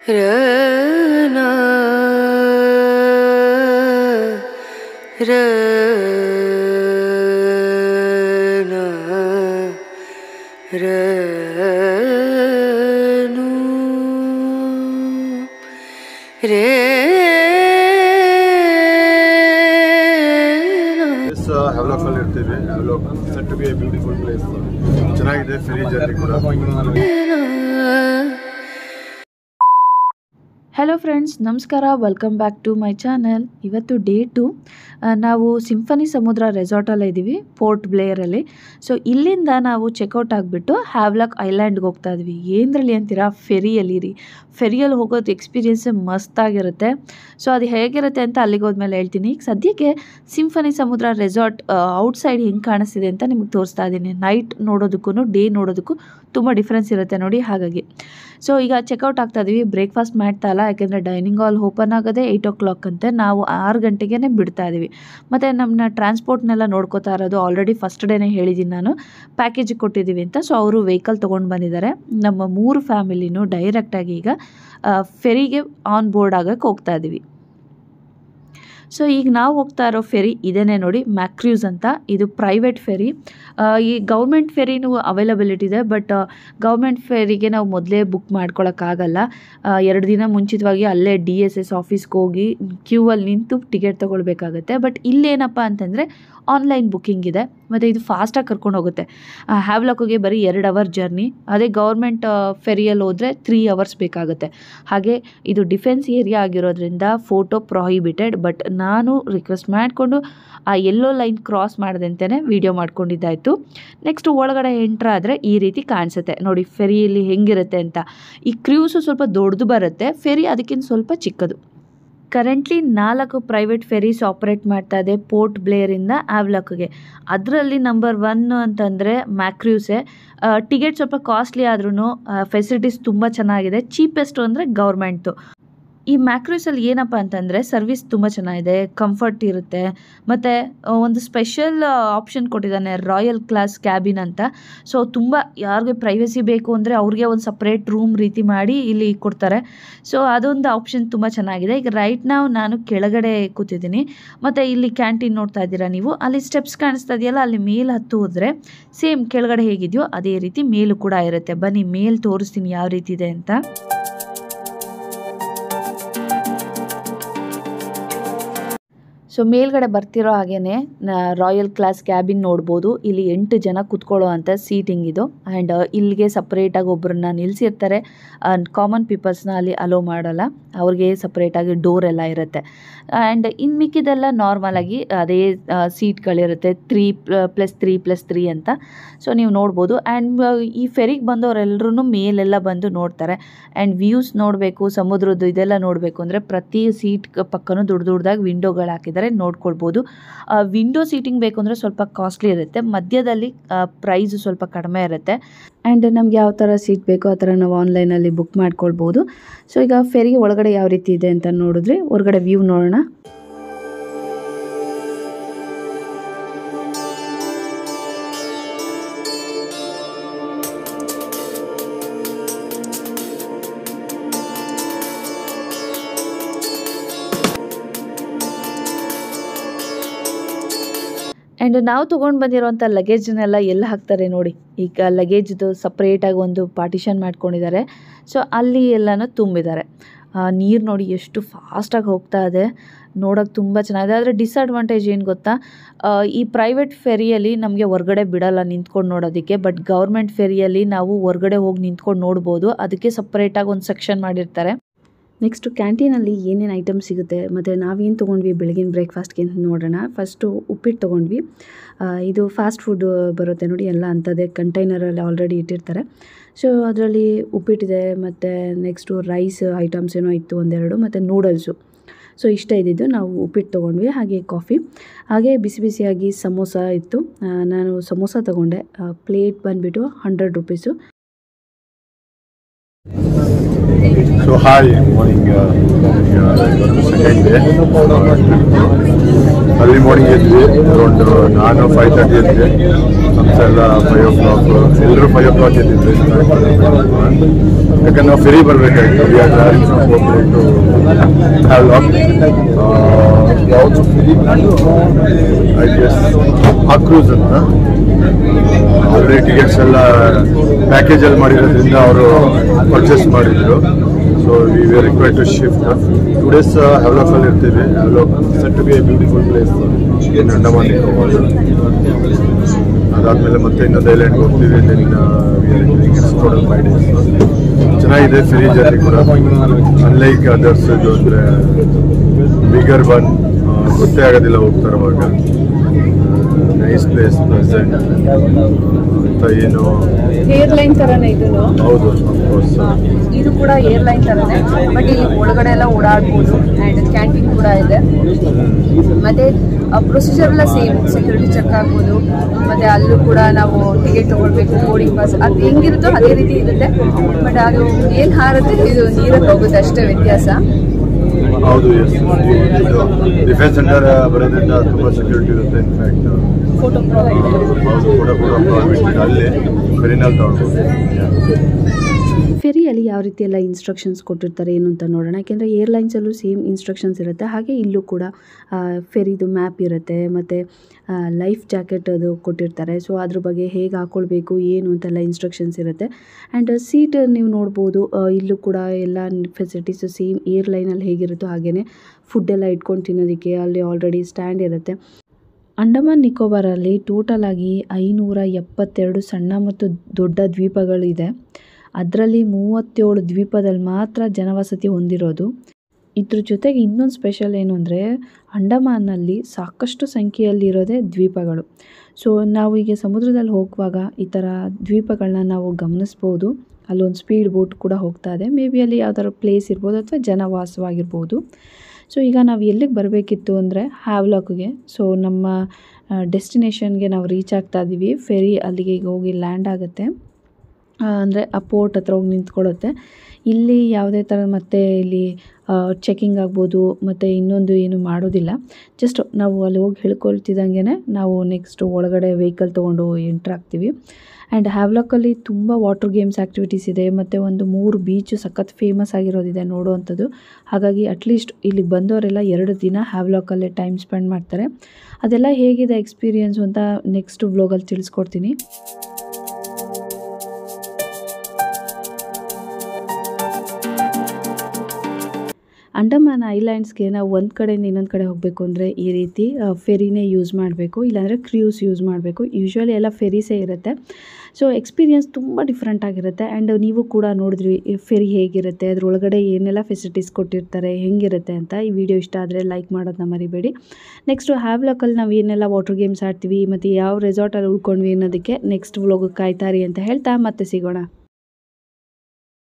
ರನ ರನ ರನು ರೇ ಪ್ಲೇಸ್ ಹ್ಯಾವ್ಲಾಕ್ ಅಲ್ಲಿ ಇರ್ತೀವಿ Havelock set to be a beautiful place ಚೆನ್ನಾಗಿದೆ ಫ್ರೀ ಜರ್ನಿ ಕೂಡ ಹಲೋ ಫ್ರೆಂಡ್ಸ್ ನಮಸ್ಕಾರ welcome back to my channel ಇವತ್ತು ಡೇ ಟು ನಾವು ಸಿಂಫನಿ ಸಮುದ್ರ ರೆಸಾರ್ಟಲ್ಲಿ ಇದ್ದೀವಿ ಪೋರ್ಟ್ ಬ್ಲೇಯರಲ್ಲಿ ಸೊ ಇಲ್ಲಿಂದ ನಾವು ಚೆಕ್ಔಟ್ ಆಗಿಬಿಟ್ಟು ಹ್ಯಾವ್ಲಾಕ್ ಐಲ್ಯಾಂಡ್ಗೆ ಹೋಗ್ತಾ ಇದ್ವಿ ಏನರಲ್ಲಿ ಅಂತೀರಾ ಫೆರಿಯಲ್ಲಿ ರೀ ಫೆರಿಯಲ್ಲಿ ಹೋಗೋದು ಎಕ್ಸ್ಪೀರಿಯನ್ಸೇ ಮಸ್ತಾಗಿರುತ್ತೆ ಸೊ ಅದು ಹೇಗಿರುತ್ತೆ ಅಂತ ಅಲ್ಲಿಗೆ ಹೋದ್ಮೇಲೆ ಹೇಳ್ತೀನಿ ಈಗ ಸದ್ಯಕ್ಕೆ ಸಿಂಫನಿ ಸಮುದ್ರ ರೆಸಾರ್ಟ್ ಔಟ್ಸೈಡ್ ಹೆಂಗೆ ಕಾಣಿಸ್ತಿದೆ ಅಂತ ನಿಮಗೆ ತೋರಿಸ್ತಾ ಇದ್ದೀನಿ ನೈಟ್ ನೋಡೋದಕ್ಕೂ ಡೇ ನೋಡೋದಕ್ಕೂ ತುಂಬ ಡಿಫ್ರೆನ್ಸ್ ಇರುತ್ತೆ ನೋಡಿ ಹಾಗಾಗಿ ಸೊ ಈಗ ಚೆಕ್ಔಟ್ ಆಗ್ತಾ ಇದೀವಿ ಬ್ರೇಕ್ಫಾಸ್ಟ್ ಮಾಡ್ತಾ ಇಲ್ಲ ಯಾಕೆಂದರೆ ಡೈನಿಂಗ್ ಹಾಲ್ ಓಪನ್ ಆಗೋದೇ ಏಯ್ಟ್ ಓ ಕ್ಲಾಕ್ ಅಂತೆ ನಾವು ಆರು ಗಂಟೆಗೆ ಬಿಡ್ತಾ ಇದ್ದೀವಿ ಮತ್ತು ನಮ್ಮನ್ನ ಟ್ರಾನ್ಸ್ಪೋರ್ಟ್ನೆಲ್ಲ ನೋಡ್ಕೋತಾ ಇರೋದು ಆಲ್ರೆಡಿ ಫಸ್ಟ್ ಡೇನೇ ಹೇಳಿದ್ದೀನಿ ನಾನು ಪ್ಯಾಕೇಜ್ ಕೊಟ್ಟಿದ್ದೀವಿ ಅಂತ ಸೊ ಅವರು ವೆಹಿಕಲ್ ತೊಗೊಂಡು ಬಂದಿದ್ದಾರೆ ನಮ್ಮ ಮೂರು ಫ್ಯಾಮಿಲಿನೂ ಡೈರೆಕ್ಟಾಗಿ ಈಗ ಫೆರಿಗೆ ಆನ್ ಬೋರ್ಡ್ ಆಗಕ್ಕೆ ಹೋಗ್ತಾ ಇದ್ದೀವಿ ಸೊ ಈಗ ನಾವು ಹೋಗ್ತಾ ಇರೋ ಫೆರಿ ಇದೇನೆ ನೋಡಿ ಮ್ಯಾಕ್ರ್ಯೂಸ್ ಅಂತ ಇದು ಪ್ರೈವೇಟ್ ಫೆರಿ ಈ ಗೌರ್ಮೆಂಟ್ ಫೆರಿನೂ ಅವೈಲಬಿಲಿಟಿ ಇದೆ ಬಟ್ ಗೌರ್ಮೆಂಟ್ ಫೆರಿಗೆ ನಾವು ಮೊದಲೇ ಬುಕ್ ಮಾಡ್ಕೊಳಕ್ಕಾಗಲ್ಲ ಎರಡು ದಿನ ಮುಂಚಿತವಾಗಿ ಅಲ್ಲೇ ಡಿ ಎಸ್ ಎಸ್ ಆಫೀಸ್ಗೆ ಹೋಗಿ ಕ್ಯೂ ಅಲ್ಲಿ ನಿಂತು ಟಿಕೆಟ್ ತೊಗೊಳ್ಬೇಕಾಗತ್ತೆ ಬಟ್ ಇಲ್ಲೇನಪ್ಪ ಅಂತಂದರೆ ಆನ್ಲೈನ್ ಬುಕ್ಕಿಂಗ್ ಇದೆ ಮತ್ತು ಇದು ಫಾಸ್ಟಾಗಿ ಕರ್ಕೊಂಡು ಹೋಗುತ್ತೆ ಹ್ಯಾವ್ಲಾಕ್ಗೆ ಬರೀ ಎರಡು ಅವರ್ ಜರ್ನಿ ಅದೇ ಗೌರ್ಮೆಂಟ್ ಫೆರಿಯಲ್ಲಿ ಹೋದರೆ ತ್ರೀ ಅವರ್ಸ್ ಬೇಕಾಗುತ್ತೆ ಹಾಗೆ ಇದು ಡಿಫೆನ್ಸ್ ಏರಿಯಾ ಆಗಿರೋದ್ರಿಂದ ಫೋಟೋ ಪ್ರೊಹಿಬಿಟೆಡ್ ಬಟ್ ನಾನು ರಿಕ್ವೆಸ್ಟ್ ಮಾಡಿಕೊಂಡು ಆ ಎಲ್ಲೋ ಲೈನ್ ಕ್ರಾಸ್ ಮಾಡದಂತೆಯೇ ವೀಡಿಯೋ ಮಾಡ್ಕೊಂಡಿದ್ದಾಯಿತು ನೆಕ್ಸ್ಟ್ ಒಳಗಡೆ ಎಂಟ್ರ್ ಆದರೆ ಈ ರೀತಿ ಕಾಣಿಸುತ್ತೆ ನೋಡಿ ಫೆರಿಯಲ್ಲಿ ಹೆಂಗಿರುತ್ತೆ ಅಂತ ಈ ಕ್ರ್ಯೂಸು ಸ್ವಲ್ಪ ದೊಡ್ಡದು ಬರುತ್ತೆ ಫೆರಿ ಅದಕ್ಕಿಂತ ಸ್ವಲ್ಪ ಚಿಕ್ಕದು ಕರೆಂಟ್ಲಿ ನಾಲ್ಕು ಪ್ರೈವೇಟ್ ಫೆರೀಸ್ ಆಪ್ರೇಟ್ ಮಾಡ್ತಾ ಇದೆ ಪೋರ್ಟ್ ಬ್ಲೇರಿಂದ ಆವ್ಲಾಕ್ಗೆ ಅದರಲ್ಲಿ ನಂಬರ್ ಒನ್ ಅಂತಂದರೆ ಮ್ಯಾಕ್ರ್ಯೂಸೆ ಟಿಕೆಟ್ ಸ್ವಲ್ಪ ಕಾಸ್ಟ್ಲಿ ಆದ್ರೂ ಫೆಸಿಲಿಟೀಸ್ ತುಂಬ ಚೆನ್ನಾಗಿದೆ ಚೀಪೆಸ್ಟು ಅಂದರೆ ಗೌರ್ಮೆಂಟ್ದು ಈ ಮ್ಯಾಕ್ರೂಸಲ್ಲಿ ಏನಪ್ಪ ಅಂತಂದರೆ ಸರ್ವಿಸ್ ತುಂಬ ಚೆನ್ನಾಗಿದೆ ಕಂಫರ್ಟ್ ಇರುತ್ತೆ ಮತ್ತು ಒಂದು ಸ್ಪೆಷಲ್ ಆಪ್ಷನ್ ಕೊಟ್ಟಿದ್ದಾನೆ ರಾಯಲ್ ಕ್ಲಾಸ್ ಕ್ಯಾಬಿನ್ ಅಂತ ಸೊ ತುಂಬ ಯಾರಿಗೆ ಪ್ರೈವಸಿ ಬೇಕು ಅಂದರೆ ಅವ್ರಿಗೆ ಒಂದು ಸಪ್ರೇಟ್ ರೂಮ್ ರೀತಿ ಮಾಡಿ ಇಲ್ಲಿ ಕೊಡ್ತಾರೆ ಸೊ ಅದೊಂದು ಆಪ್ಷನ್ ತುಂಬ ಚೆನ್ನಾಗಿದೆ ಈಗ ರೈಟ್ ನಾವು ನಾನು ಕೆಳಗಡೆ ಕೂತಿದ್ದೀನಿ ಮತ್ತು ಇಲ್ಲಿ ಕ್ಯಾಂಟೀನ್ ನೋಡ್ತಾ ಇದ್ದೀರಾ ನೀವು ಅಲ್ಲಿ ಸ್ಟೆಪ್ಸ್ ಕಾಣಿಸ್ತಾ ಇದೆಯಲ್ಲ ಅಲ್ಲಿ ಮೇಲೆ ಹತ್ತು ಹೋದರೆ ಸೇಮ್ ಕೆಳಗಡೆ ಹೇಗಿದೆಯೋ ಅದೇ ರೀತಿ ಮೇಲೂ ಕೂಡ ಇರುತ್ತೆ ಬನ್ನಿ ಮೇಲ್ ತೋರಿಸ್ತೀನಿ ಯಾವ ರೀತಿ ಇದೆ ಅಂತ ಸೊ ಮೇಲ್ಗಡೆ ಬರ್ತಿರೋ ಹಾಗೇನೆ ರಾಯಲ್ ಕ್ಲಾಸ್ ಕ್ಯಾಬಿನ್ ನೋಡ್ಬೋದು ಇಲ್ಲಿ ಎಂಟು ಜನ ಕುತ್ಕೊಳ್ಳೋ ಅಂಥ ಸೀಟಿಂಗ್ ಇದು ಆ್ಯಂಡ್ ಇಲ್ಲಿಗೆ ಸಪ್ರೇಟಾಗಿ ಒಬ್ಬರನ್ನ ನಿಲ್ಲಿಸಿರ್ತಾರೆ ಕಾಮನ್ ಪೀಪಲ್ಸ್ನ ಅಲ್ಲಿ ಅಲೋ ಮಾಡಲ್ಲ ಅವ್ರಿಗೆ ಸಪ್ರೇಟಾಗಿ ಡೋರ್ ಎಲ್ಲ ಇರುತ್ತೆ ಆ್ಯಂಡ್ ಇನ್ನು ಮಿಕ್ಕಿದೆಲ್ಲ ನಾರ್ಮಲಾಗಿ ಅದೇ ಸೀಟ್ಗಳಿರುತ್ತೆ three plus three plus three ಅಂತ ಸೊ ನೀವು ನೋಡ್ಬೋದು ಆ್ಯಂಡ್ ಈ ಫೆರಿಗೆ ಬಂದವರೆಲ್ಲರೂ ಮೇಲೆಲ್ಲ ಬಂದು ನೋಡ್ತಾರೆ ಆ್ಯಂಡ್ ವ್ಯೂಸ್ ನೋಡಬೇಕು ಸಮುದ್ರದ್ದು ಇದೆಲ್ಲ ನೋಡಬೇಕು ಅಂದರೆ ಪ್ರತಿ ಸೀಟ್ ಪಕ್ಕನೂ ದೊಡ್ಡ ದೊಡ್ಡದಾಗಿ ವಿಂಡೋಗಳು ಹಾಕಿದ್ದಾರೆ ನೋಡ್ಕೊಳ್ಬೋದು ವಿಂಡೋ ಸೀಟಿಂಗ್ ಬೇಕು ಅಂದರೆ ಸ್ವಲ್ಪ ಕಾಸ್ಟ್ಲಿ ಇರುತ್ತೆ ಮಧ್ಯದಲ್ಲಿ ಪ್ರೈಸ್ ಸ್ವಲ್ಪ ಕಡಿಮೆ ಇರುತ್ತೆ ಆ್ಯಂಡ್ ನಮ್ಗೆ ಯಾವ ಥರ ಸೀಟ್ ಬೇಕೋ ಆ ಥರ ನಾವು ಆನ್ಲೈನಲ್ಲಿ ಬುಕ್ ಮಾಡ್ಕೊಳ್ಬೋದು ಸೊ ಈಗ ಫೆರಿಗೆ ಒಳಗಡೆ ಯಾವ ರೀತಿ ಇದೆ ಅಂತ ನೋಡಿದ್ರೆ ಹೊರಗಡೆ ವ್ಯೂ ನೋಡೋಣ ಆ್ಯಂಡ್ ನಾವು ತೊಗೊಂಡು ಬಂದಿರೋಂಥ ಲಗೇಜ್ನೆಲ್ಲ ಎಲ್ಲ ಹಾಕ್ತಾರೆ ನೋಡಿ ಈಗ ಲಗೇಜ್ದು ಸಪ್ರೇಟಾಗಿ ಒಂದು ಪಾರ್ಟಿಷನ್ ಮಾಡ್ಕೊಂಡಿದ್ದಾರೆ ಸೊ ಅಲ್ಲಿ ಎಲ್ಲನೂ ತುಂಬಿದ್ದಾರೆ ನೀರು ನೋಡಿ ಎಷ್ಟು ಫಾಸ್ಟಾಗಿ ಹೋಗ್ತಾ ಇದೆ ನೋಡೋಕೆ ತುಂಬ ಚೆನ್ನಾಗಿದೆ ಆದರೆ ಡಿಸ್ಅಡ್ವಾಂಟೇಜ್ ಏನು ಗೊತ್ತಾ ಈ ಪ್ರೈವೇಟ್ ಫೆರಿಯಲ್ಲಿ ನಮಗೆ ಹೊರ್ಗಡೆ ಬಿಡಲ್ಲ ನಿಂತ್ಕೊಂಡು ನೋಡೋದಕ್ಕೆ ಬಟ್ ಗೌರ್ಮೆಂಟ್ ಫೆರಿಯಲ್ಲಿ ನಾವು ಹೊರ್ಗಡೆ ಹೋಗಿ ನಿಂತ್ಕೊಂಡು ನೋಡ್ಬೋದು ಅದಕ್ಕೆ ಸಪ್ರೇಟಾಗಿ ಒಂದು ಸೆಕ್ಷನ್ ಮಾಡಿರ್ತಾರೆ ನೆಕ್ಸ್ಟು ಕ್ಯಾಂಟೀನಲ್ಲಿ ಏನೇನು ಐಟಮ್ ಸಿಗುತ್ತೆ ಮತ್ತು ನಾವೇನು ತೊಗೊಂಡ್ವಿ ಬೆಳಗಿನ ಬ್ರೇಕ್ಫಾಸ್ಟ್ಗೆ ಅಂತ ನೋಡೋಣ ಫಸ್ಟು ಉಪ್ಪಿಟ್ಟು ತೊಗೊಂಡ್ವಿ ಇದು ಫಾಸ್ಟ್ ಫುಡ್ ಬರುತ್ತೆ ನೋಡಿ ಎಲ್ಲ ಅಂಥದ್ದೇ ಕಂಟೈನರಲ್ಲಿ ಆಲ್ರೆಡಿ ಇಟ್ಟಿರ್ತಾರೆ ಸೊ ಅದರಲ್ಲಿ ಉಪ್ಪಿಟ್ಟಿದೆ ಮತ್ತು ನೆಕ್ಸ್ಟು ರೈಸ್ ಐಟಮ್ಸ್ ಏನೋ ಇತ್ತು ಒಂದೆರಡು ಮತ್ತು ನೂಡಲ್ಸು ಸೊ ಇಷ್ಟ ಇದ್ದಿದ್ದು ನಾವು ಉಪ್ಪಿಟ್ಟು ತೊಗೊಂಡ್ವಿ ಹಾಗೆ ಕಾಫಿ ಹಾಗೆ ಬಿಸಿ ಬಿಸಿಯಾಗಿ ಸಮೋಸ ಇತ್ತು ನಾನು ಸಮೋಸ ತೊಗೊಂಡೆ ಪ್ಲೇಟ್ ಬಂದುಬಿಟ್ಟು hundred rupees so hi morning ಇವತ್ತು ಸೆಕೆಂಡ್ ಡೇ ಅಲ್ಲಿ ಮಾರ್ನಿಂಗ್ ಎದ್ವಿ ಅರೌಂಡ್ ನಾನು ಫೈವ್ ತರ್ಟಿ ಎದ್ದೆ ಸಂಸ್ಥೆ ಎಲ್ಲ ಫೈವ್ ಓ ಕ್ಲಾಕ್ ಎಲ್ಲರೂ ಫೈವ್ ಓ ಕ್ಲಾಕ್ ಎದ್ದಿದ್ದೆ ಯಾಕಂದ್ರೆ ನಾವು ಫೆರಿ ಬರಬೇಕಾಗಿತ್ತು ವಿ ಆರ್ ಟ್ರಾವೆಲಿಂಗ್ ಫ್ರಮ್ ಗೋಪುರ ಟು ಹ್ಯಾವ್ಲಾಕ್ ಯಾವುದು ಫೆರಿ ಐ ಗೆಸ್ ಅಕ್ರೂಸ್ ಅಂತ ಆಲ್ರೆಡಿ ಟಿಕೆಟ್ಸ್ ಎಲ್ಲ ಪ್ಯಾಕೇಜ್ ಅಲ್ಲಿ ಮಾಡಿರೋದ್ರಿಂದ ಅವರು ಪರ್ಚೇಸ್ ಮಾಡಿದ್ರು so we we require to shift two days Havelock ಅಲ್ಲಿ ಇರ್ತೀವಿ Havelock set to be a beautiful place in Andaman Nicobar ಅದಾದ್ಮೇಲೆ ಮತ್ತೆ ಇನ್ನೊಂದು ಐಲ್ಯಾಂಡ್ ಹೋಗ್ತೀವಿ ದೆನ್ ಟೋಟಲ್ ಫೈವ್ ಡೇಸ್ ಚೆನ್ನಾಗಿದೆ ಫ್ರೀ ಜರ್ನಿ ಕೂಡ ಅನ್ಲೈಕ್ ಅದರ್ಸ್ ಇದು ಅಂದರೆ ಬಿಗರ್ ಒನ್ ಗೊತ್ತೇ ಆಗೋದಿಲ್ಲ ಹೋಗ್ತಾರವಾಗ ನೈಸ್ ಪ್ಲೇಸ್ ಪ್ರೆಸೆಂಟ್ ಅಂತ ಏನು ಏರ್ಲೈನ್ ಥರನೇ ಇದನ್ನು ಹೌದು ಅಫ್ಕೋರ್ಸ್ ಇದು ಕೂಡ ಏರ್ಲೈನ್ ಥರನೇ ಬಟ್ ಇಲ್ಲಿ ಒಳಗಡೆ ಎಲ್ಲ ಓಡಾಡ್ಬೋದು ಆ್ಯಂಡ್ ಕ್ಯಾಂಟೀನ್ ಕೂಡ ಇದೆ ಮತ್ತೆ ಪ್ರೊಸೀಜರ್ ಎಲ್ಲ ಸೇಮ್ ಸೆಕ್ಯೂರಿಟಿ ಚೆಕ್ ಆಗ್ಬೋದು ಮತ್ತೆ ಅಲ್ಲೂ ಕೂಡ ನಾವು ಟಿಕೆಟ್ ತಗೊಳ್ಬೇಕು ಬೋರ್ಡಿಂಗ್ ಪಾಸ್ ಅದು ಹೆಂಗಿರುತ್ತೋ ಅದೇ ರೀತಿ ಇರುತ್ತೆ ಬಟ್ ಅದು ಏನು ಹಾರುತ್ತೆ ಇದು ನೀರಲ್ಲಿ ಹೋಗುತ್ತೆ ಅಷ್ಟೇ ವ್ಯತ್ಯಾಸ ಹೌದು ಎಸ್ ಇದು ಡಿಫೆನ್ಸ್ ಸೆಂಟರ್ ಬರೋದ್ರಿಂದ ತುಂಬ ಸೆಕ್ಯೂರಿಟಿ ಇರುತ್ತೆ ಇನ್ಫ್ಯಾಕ್ಟ್ ಫೋಟೋ ಪ್ರೊವೈಡ್ ಹೌದು ಕೂಡ ಕೂಡ ಪ್ರಾಬ್ಲಮ್ ಅಲ್ಲಿ ಫೆರಿನಲ್ಲಿ ತಗೊಳ್ಬೋದು ಫೆರಿಯಲ್ಲಿ ಯಾವ ರೀತಿ ಎಲ್ಲ ಇನ್ಸ್ಟ್ರಕ್ಷನ್ಸ್ ಕೊಟ್ಟಿರ್ತಾರೆ ಏನು ಅಂತ ನೋಡೋಣ ಯಾಕೆಂದರೆ ಏರ್ಲೈನ್ಸಲ್ಲೂ ಸೇಮ್ ಇನ್ಸ್ಟ್ರಕ್ಷನ್ಸ್ ಇರುತ್ತೆ ಹಾಗೆ ಇಲ್ಲೂ ಕೂಡ ಫೆರಿದು ಮ್ಯಾಪ್ ಇರುತ್ತೆ ಮತ್ತು ಲೈಫ್ ಜಾಕೆಟ್ ಅದು ಕೊಟ್ಟಿರ್ತಾರೆ ಸೊ ಅದ್ರ ಬಗ್ಗೆ ಹೇಗೆ ಹಾಕ್ಕೊಳ್ಬೇಕು ಏನು ಅಂತೆಲ್ಲ ಇನ್ಸ್ಟ್ರಕ್ಷನ್ಸ್ ಇರುತ್ತೆ ಆ್ಯಂಡ್ ಸೀಟ್ ನೀವು ನೋಡ್ಬೋದು ಆ, ಇಲ್ಲೂ ಕೂಡ ಎಲ್ಲ ಫೆಸಿಲಿಟೀಸು ಸೇಮ್ ಏರ್ಲೈನಲ್ಲಿ ಹೇಗಿರುತ್ತೋ ಹಾಗೆಯೇ ಫುಡ್ಡೆಲ್ಲ ಇಟ್ಕೊಂಡು ತಿನ್ನೋದಕ್ಕೆ ಅಲ್ಲಿ ಆಲ್ರೆಡಿ ಸ್ಟ್ಯಾಂಡ್ ಇರುತ್ತೆ ಅಂಡಮಾನ್ ನಿಕೋಬಾರಲ್ಲಿ ಟೋಟಲ್ ಆಗಿ ಐನೂರ ಎಪ್ಪತ್ತೆರಡು ಸಣ್ಣ ಮತ್ತು ದೊಡ್ಡ ದ್ವೀಪಗಳಿದೆ ಅದರಲ್ಲಿ ಮೂವತ್ತೇಳು ದ್ವೀಪದಲ್ಲಿ ಮಾತ್ರ ಜನವಸತಿ ಹೊಂದಿರೋದು ಇದ್ರ ಜೊತೆಗೆ ಇನ್ನೊಂದು ಸ್ಪೆಷಲ್ ಏನು ಅಂದರೆ ಅಂಡಮಾನಲ್ಲಿ ಸಾಕಷ್ಟು ಸಂಖ್ಯೆಯಲ್ಲಿರೋದೇ ದ್ವೀಪಗಳು ಸೊ ನಾವು ಈಗ ಸಮುದ್ರದಲ್ಲಿ ಹೋಗುವಾಗ ಈ ಥರ ದ್ವೀಪಗಳನ್ನ ನಾವು ಗಮನಿಸ್ಬೋದು ಅಲ್ಲೊಂದು ಸ್ಪೀಡ್ ಬೋಟ್ ಕೂಡ ಹೋಗ್ತಾ ಇದೆ ಮೇ ಬಿ ಅಲ್ಲಿ ಯಾವ್ದಾದ್ರು ಪ್ಲೇಸ್ ಇರ್ಬೋದು ಅಥವಾ ಜನವಾಸವಾಗಿರ್ಬೋದು ಸೊ ಈಗ ನಾವು ಎಲ್ಲಿಗೆ ಬರಬೇಕಿತ್ತು ಅಂದರೆ ಹ್ಯಾವ್ಲಾಕ್ಗೆ ಸೊ ನಮ್ಮ ಡೆಸ್ಟಿನೇಷನ್ಗೆ ನಾವು ರೀಚ್ ಆಗ್ತಾ ಇದ್ದೀವಿ ಫೆರಿ ಅಲ್ಲಿಗೆ ಈಗ ಹೋಗಿ ಲ್ಯಾಂಡ್ ಆಗುತ್ತೆ ಅಂದರೆ ಆ ಪೋರ್ಟ್ ಹತ್ರ ಹೋಗಿ ನಿಂತ್ಕೊಳ್ಳುತ್ತೆ ಇಲ್ಲಿ ಯಾವುದೇ ಥರ ಮತ್ತೆ ಇಲ್ಲಿ ಚೆಕಿಂಗ್ ಆಗ್ಬೋದು ಮತ್ತು ಇನ್ನೊಂದು ಏನು ಮಾಡೋದಿಲ್ಲ ಜಸ್ಟ್ ನಾವು ಅಲ್ಲಿ ಹೋಗಿ ಹೇಳ್ಕೊಳ್ತಿದ್ದಂಗೆ ನಾವು ನೆಕ್ಸ್ಟ್ ಒಳಗಡೆ ವೆಹಿಕಲ್ ತೊಗೊಂಡು ಎಂಟ್ರ್ ಆಗ್ತೀವಿ ಆ್ಯಂಡ್ ಹ್ಯಾವ್ಲಾಕಲ್ಲಿ ತುಂಬ ವಾಟರ್ ಗೇಮ್ಸ್ ಆ್ಯಕ್ಟಿವಿಟೀಸ್ ಇದೆ ಮತ್ತು ಒಂದು ಮೂರು ಬೀಚು ಸಖತ್ ಫೇಮಸ್ ಆಗಿರೋದಿದೆ ನೋಡುವಂಥದ್ದು ಹಾಗಾಗಿ ಅಟ್ಲೀಸ್ಟ್ ಇಲ್ಲಿಗೆ ಬಂದವರೆಲ್ಲ ಎರಡು ದಿನ ಹ್ಯಾವ್ಲಾಕಲ್ಲೇ ಟೈಮ್ ಸ್ಪೆಂಡ್ ಮಾಡ್ತಾರೆ ಅದೆಲ್ಲ ಹೇಗಿದೆ ಎಕ್ಸ್ಪೀರಿಯೆನ್ಸು ಅಂತ ನೆಕ್ಸ್ಟ್ ವ್ಲೋಗಲ್ಲಿ ತಿಳಿಸ್ಕೊಡ್ತೀನಿ ಅಂಡಮಾನ್ ಐಲ್ಯಾಂಡ್ಸ್ಗೆ ನಾವು ಒಂದು ಕಡೆಯಿಂದ ಇನ್ನೊಂದು ಕಡೆ ಹೋಗಬೇಕು ಅಂದರೆ ಈ ರೀತಿ ಫೆರಿನೇ ಯೂಸ್ ಮಾಡಬೇಕು ಇಲ್ಲಾಂದರೆ ಕ್ರ್ಯೂಸ್ ಯೂಸ್ ಮಾಡಬೇಕು ಯೂಶ್ವಲಿ ಎಲ್ಲ ಫೆರೀಸೇ ಇರುತ್ತೆ ಸೊ ಎಕ್ಸ್ಪೀರಿಯನ್ಸ್ ತುಂಬ ಡಿಫ್ರೆಂಟ್ ಆಗಿರುತ್ತೆ ಆ್ಯಂಡ್ ನೀವು ಕೂಡ ನೋಡಿದ್ರಿ ಈ ಫೆರಿ ಹೇಗಿರುತ್ತೆ ಅದ್ರೊಳಗಡೆ ಏನೆಲ್ಲ ಫೆಸಿಲಿಟೀಸ್ ಕೊಟ್ಟಿರ್ತಾರೆ ಹೆಂಗಿರುತ್ತೆ ಅಂತ ಈ ವಿಡಿಯೋ ಇಷ್ಟ ಆದರೆ ಲೈಕ್ ಮಾಡೋದನ್ನ ಮರಿಬೇಡಿ ನೆಕ್ಸ್ಟು ಹ್ಯಾವ್ಲಾಕಲ್ಲಿ ನಾವು ಏನೆಲ್ಲ ವಾಟರ್ ಗೇಮ್ಸ್ ಆಡ್ತೀವಿ ಮತ್ತು ಯಾವ ರೆಸಾರ್ಟಲ್ಲಿ ಉಳ್ಕೊಂಡ್ವಿ ಅನ್ನೋದಕ್ಕೆ ನೆಕ್ಸ್ಟ್ ವ್ಲೋಗ್ ಕಾಯ್ತಾರಿ ಅಂತ ಹೇಳ್ತಾ ಮತ್ತೆ ಸಿಗೋಣ